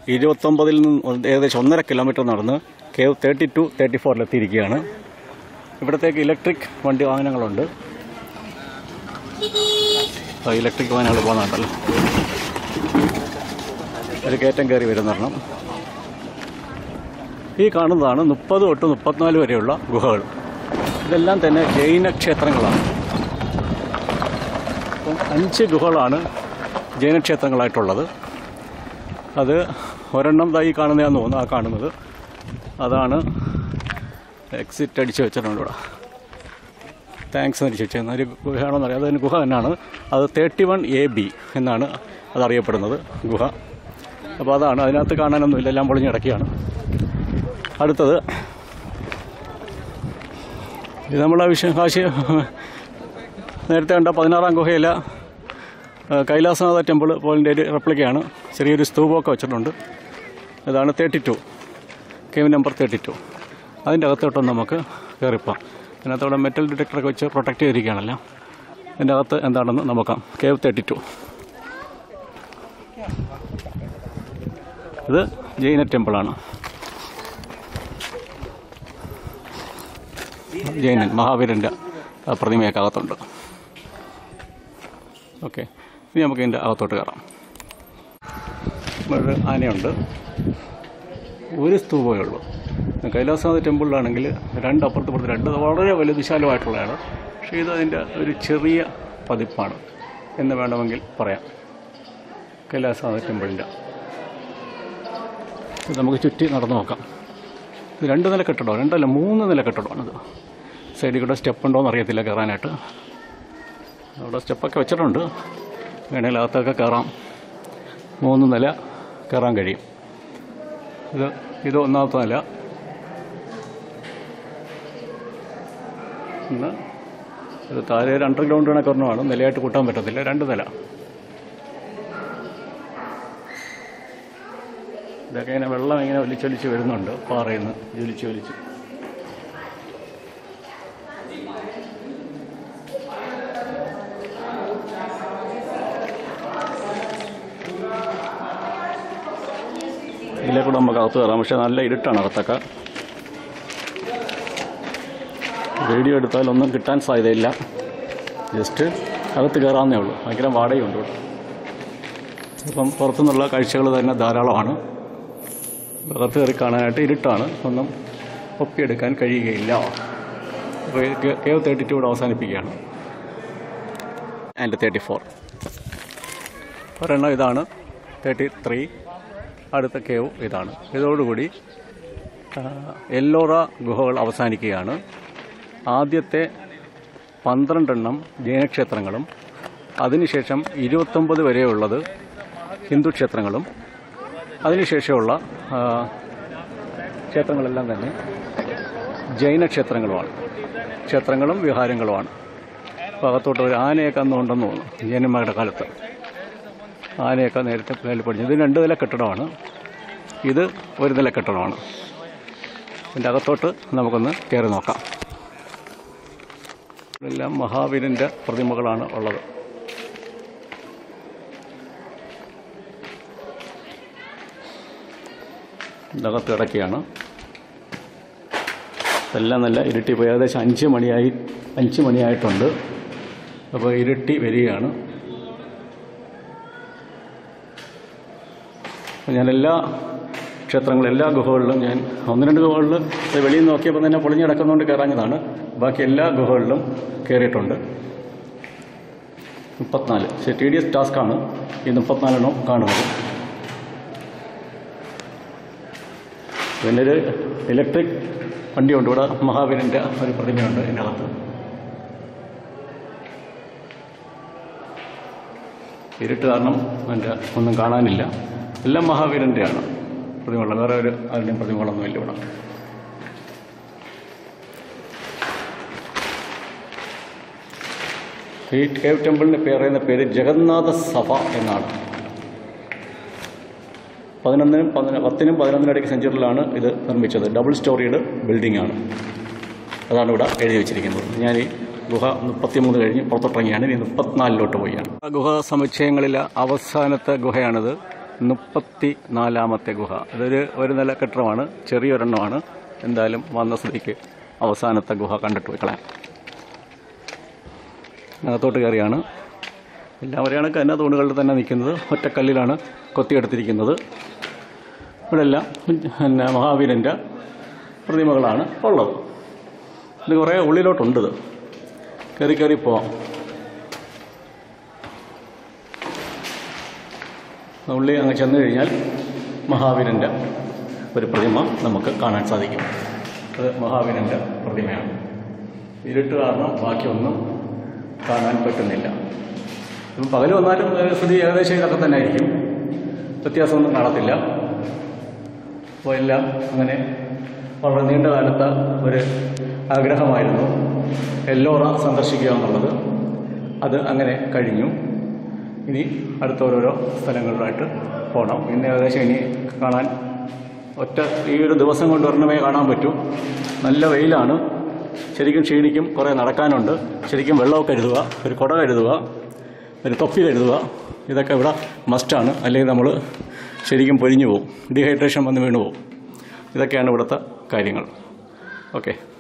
ഇരുപത്തൊമ്പതിൽ നിന്ന് ഏകദേശം ഒന്നര കിലോമീറ്റർ നടന്ന് കേവ് തേർട്ടി ടു തേർട്ടി ഫോറിലെത്തിയിരിക്കുകയാണ് ഇവിടത്തേക്ക് ഇലക്ട്രിക് വണ്ടി വാഹനങ്ങളുണ്ട് ആ, ഇലക്ട്രിക് വാഹനങ്ങൾ പോകുന്നുണ്ടല്ലോ ഒരു കയറ്റം കയറി വരുന്നൊരെണ്ണം ഈ കാണുന്നതാണ് മുപ്പത് തൊട്ട് മുപ്പത്തിനാല് വരെയുള്ള ഗുഹകൾ ഇതെല്ലാം തന്നെ ജൈന ക്ഷേത്രങ്ങളാണ് അപ്പം അഞ്ച് ഗുഹകളാണ് ജൈനക്ഷേത്രങ്ങളായിട്ടുള്ളത് അത് ഒരെണ്ണം ദാ ഈ കാണുന്നതാന്ന് തോന്നുന്നു ആ കാണുന്നത് അതാണ് എക്സിറ്റ് അടിച്ച് വെച്ചിട്ടുണ്ട് ഇവിടെ താങ്ക്സ് എന്ന് അടിച്ച് വെച്ചത് ഒരു ഗുഹയാണെന്ന് അറിയാം അതൊരു ഗുഹ തന്നെയാണ് അത് തേർട്ടി വൺ എ ബി എന്നാണ് അതറിയപ്പെടുന്നത് ഗുഹ അപ്പോൾ അതാണ് അതിനകത്ത് കാണാനൊന്നുമില്ല എല്ലാം പൊളിഞ്ഞ് കിടക്കുകയാണ് അടുത്തത് ഇത് നമ്മളെ വിഷ കാശി നേരത്തെ കണ്ട പതിനാറാം ഗുഹയിലെ ആ, കൈലാസനാഥ ടെമ്പിൾ പോലിൻ്റെ ഒരു റെപ്ലിക്കയാണ് ചെറിയൊരു സ്തൂപമൊക്കെ വെച്ചിട്ടുണ്ട് ഇതാണ് thirty two cave number thirty two അതിൻ്റെ അകത്തോട്ടൊന്ന് നമുക്ക് കയറിപ്പോം അതിനകത്തവിടെ മെറ്റൽ ഡിറ്റക്ടറൊക്കെ വെച്ച് പ്രൊട്ടക്റ്റ് ചെയ്തിരിക്കുകയാണല്ലോ അതിൻ്റെ അകത്ത് എന്താണെന്ന് നോക്കാം കേവ് തേർട്ടി ടു ഇത് ജൈന ടെമ്പിളാണ് ജൈനൻ മഹാവീരൻ്റെ ആ, പ്രതിമയൊക്കെ അകത്തുണ്ട് ഓക്കെ ഇനി നമുക്ക് ഇതിൻ്റെ അകത്തോട്ട് കയറാം ഇവിടെ ഒരു ആനയുണ്ട് ഒരു സ്തൂപമേ ഉള്ളൂ കൈലാസനാഥ ടെമ്പിളിലാണെങ്കിൽ രണ്ട് അപ്പുറത്ത് പുറത്ത് രണ്ട് വളരെ വലിയ വിശാലമായിട്ടുള്ളതാണ് പക്ഷേ ഇത് അതിൻ്റെ ഒരു ചെറിയ പതിപ്പാണ് എന്ന് വേണമെങ്കിൽ പറയാം കൈലാസനാഥ ടെമ്പിളിൻ്റെ ഇത് നമുക്ക് ചുറ്റി നടന്നു നോക്കാം ഇത് രണ്ട് നില കെട്ടിടമാണ് രണ്ടല്ല മൂന്ന് നില കെട്ടിടമാണിത് സൈഡിൽ കൂടെ സ്റ്റെപ്പ് ഉണ്ടോ എന്ന് അറിയത്തില്ല കയറാനായിട്ട് അവിടെ സ്റ്റെപ്പൊക്കെ വെച്ചിട്ടുണ്ട് വേണമെങ്കിൽ അകത്തൊക്കെ കയറാം മൂന്ന് നില കയറാൻ കഴിയും ഇത് ഇത് ഒന്നാമത്തെ നില പിന്നെ ഇത് താഴെ ഒരു അണ്ടർഗ്രൗണ്ട് കണക്ക് ഒരെണ്ണമാണ് നിലയായിട്ട് കൂട്ടാൻ പറ്റത്തില്ല രണ്ട് നില ഇതൊക്കെ ഇങ്ങനെ വെള്ളം ഇങ്ങനെ ഒലിച്ചൊലിച്ച് വരുന്നുണ്ട് പാറയിൽ നിന്ന് ഒലിച്ച് ഒലിച്ച് ഇതിലെ കൂടെ നമുക്ക് അകത്ത് കയറാം പക്ഷെ നല്ല ഇരുട്ടാണ് അകത്തൊക്കെ വീഡിയോ എടുത്താലൊന്നും കിട്ടാൻ സാധ്യതയില്ല ജസ്റ്റ് അകത്ത് കയറാവുന്നേ ഉള്ളൂ ഭയങ്കര വാടകയുണ്ട് ഇവിടെ ഇപ്പം പുറത്തുനിന്നുള്ള കാഴ്ചകൾ തന്നെ ധാരാളമാണ് അകത്ത് കയറി കാണാനായിട്ട് ഇരുട്ടാണ് ഒന്നും ഒപ്പിയെടുക്കാൻ കഴിയുകയില്ല അപ്പോൾ കേവ് തേർട്ടി ടു ഇവിടെ അവസാനിപ്പിക്കുകയാണ് ആൻഡ് തേർട്ടി ഫോർ ഒരെണ്ണം ഇതാണ് തേർട്ടി ത്രീ അടുത്ത കേവ് ഇതാണ് ഇതോടുകൂടി ആ, എല്ലോറ ഗുഹകൾ അവസാനിക്കുകയാണ് ആദ്യത്തെ പന്ത്രണ്ടെണ്ണം ജൈനക്ഷേത്രങ്ങളും അതിനുശേഷം ഇരുപത്തൊമ്പത് വരെയുള്ളത് ഹിന്ദു ക്ഷേത്രങ്ങളും അതിനുശേഷമുള്ള ആ, ക്ഷേത്രങ്ങളെല്ലാം തന്നെ ജൈന ക്ഷേത്രങ്ങളുമാണ് ക്ഷേത്രങ്ങളും വിഹാരങ്ങളുമാണ് അപ്പോൾ അകത്തോട്ട് ഒരു ആനയൊക്കെ അന്ന് ഉണ്ടെന്ന് തോന്നുന്നു ജൈനന്മാരുടെ കാലത്ത് ആനയൊക്കെ നേരത്തെ മേലിൽ പഠിച്ചു ഇത് രണ്ട് നില കെട്ടിടമാണ് ഇത് ഒരു നില കെട്ടിടമാണ് ഇതിൻ്റെ അകത്തോട്ട് നമുക്കൊന്ന് കയറി നോക്കാം ഇതെല്ലാം മഹാവീരൻ്റെ പ്രതിമകളാണ് ഉള്ളത് ഇതകത്ത് കിടക്കുകയാണ് ഇതെല്ലാം നല്ല ഇരുട്ടി പോയി ഏകദേശം അഞ്ച് മണിയായി അഞ്ച് മണിയായിട്ടുണ്ട് അപ്പോൾ ഇരുട്ടി വരികയാണ് അപ്പോൾ ഞാൻ എല്ലാ ക്ഷേത്രങ്ങളും എല്ലാ ഗുഹകളിലും ഞാൻ ഒന്ന് രണ്ട് ഗുഹകളിൽ ഇത് വെളിയിൽ നിന്ന് നോക്കിയപ്പോൾ തന്നെ പൊളിഞ്ഞ് കിടക്കുന്നതുകൊണ്ട് കയറാഞ്ഞതാണ് ബാക്കി എല്ലാ ഗുഹകളിലും കയറിയിട്ടുണ്ട് മുപ്പത്തിനാല് പക്ഷേ ടി ഡി എസ് ടാസ്ക്കാണ് ഈ മുപ്പത്തിനാലെണ്ണം കാണുന്നത് പിന്നെ ഒരു ഇലക്ട്രിക് വണ്ടിയുണ്ട് ഇവിടെ മഹാവീരൻ്റെ ഒരു പ്രതിമയുണ്ട് ഇതിനകത്ത് ഇരുട്ട് കാരണം എൻ്റെ ഒന്നും കാണാനില്ല എല്ലാം മഹാവീരൻ്റെയാണ് പ്രതിമകൾ വേറെ ഒരു ആരുടെയും പ്രതിമകളൊന്നുമില്ല ഇവിടെ ഈ കേവ് ടെമ്പിളിന് പറയുന്ന പേര് ജഗന്നാഥ സഭ എന്നാണ് പതിനൊന്നിനും പതിന പത്തിനും പതിനൊന്നിനും ഇടയ്ക്ക് സെഞ്ചുറിയിലാണ് ഇത് നിർമ്മിച്ചത് ഡബിൾ സ്റ്റോറിയുടെ ബിൽഡിംഗ് ആണ് അതാണ് ഇവിടെ എഴുതി വെച്ചിരിക്കുന്നത് ഞാൻ ഈ ഗുഹ മുപ്പത്തിമൂന്ന് കഴിഞ്ഞ് പുറത്തോട്ടിറങ്ങിയാണ് ഇനി മുപ്പത്തിനാലിലോട്ട് പോയാണ് ആ ഗുഹ സമുച്ചയങ്ങളിലെ അവസാനത്തെ ഗുഹയാണിത് മുപ്പത്തി നാലാമത്തെ ഗുഹ അതൊരു ഒരു നില കെട്ടിടമാണ് ചെറിയൊരെണ്ണമാണ് എന്തായാലും വന്ന സ്ഥിതിക്ക് അവസാനത്തെ ഗുഹ കണ്ടിട്ട് പോയി കളയാം അകത്തോട്ട് കയറിയാണ് എല്ലാവരും കണക്ക് തന്നെ തൂണുകളിൽ തന്നെ നിൽക്കുന്നത് ഒറ്റക്കല്ലിലാണ് കൊത്തിയെടുത്തിരിക്കുന്നത് ഇവിടെ എല്ലാം പിന്നെ മഹാവീരൻ്റെ പ്രതിമകളാണ് ഉള്ളത് ഇത് കുറേ ഉള്ളിലോട്ടുണ്ട് ഇത് കയറി കയറി പോവാം ഉള്ളി അങ്ങ് ചെന്ന് കഴിഞ്ഞാൽ മഹാവീരൻ്റെ ഒരു പ്രതിമ നമുക്ക് കാണാൻ സാധിക്കും അത് മഹാവീരൻ്റെ പ്രതിമയാണ് ഇരുട്ട് കാരണം ബാക്കിയൊന്നും കാണാൻ പറ്റുന്നില്ല ഇപ്പം പകൽ വന്നാലും ഏഹ്, സ്ഥിതി ഏകദേശം ഇതൊക്കെ തന്നെ ആയിരിക്കും വ്യത്യാസമൊന്നും കാണത്തില്ല അപ്പോൾ എല്ലാം അങ്ങനെ വളരെ നീണ്ട കാലത്തെ ഒരു ആഗ്രഹമായിരുന്നു എല്ലോറ സന്ദർശിക്കുക എന്നുള്ളത് അത് അങ്ങനെ കഴിഞ്ഞു ഇനി അടുത്ത ഓരോരോ സ്ഥലങ്ങളിലായിട്ട് പോകണം ഇന്ന് ഏകദേശം ഇനി കാണാൻ ഒറ്റ ഈ ഒരു ദിവസം കൊണ്ട് ഒരെണ്ണമേ കാണാൻ പറ്റൂ നല്ല വെയിലാണ് ശരിക്കും ക്ഷീണിക്കും കുറേ നടക്കാനുണ്ട് ശരിക്കും വെള്ളമൊക്കെ കരുതുക ഒരു കുട കരുതുക ഒരു തൊപ്പി കരുതുക ഇതൊക്കെ ഇവിടെ മസ്റ്റാണ് അല്ലെങ്കിൽ നമ്മൾ ശരിക്കും പൊരിഞ്ഞു പോകും ഡീഹൈഡ്രേഷൻ വന്ന് വീണു പോകും ഇതൊക്കെയാണ് ഇവിടുത്തെ കാര്യങ്ങൾ ഓക്കെ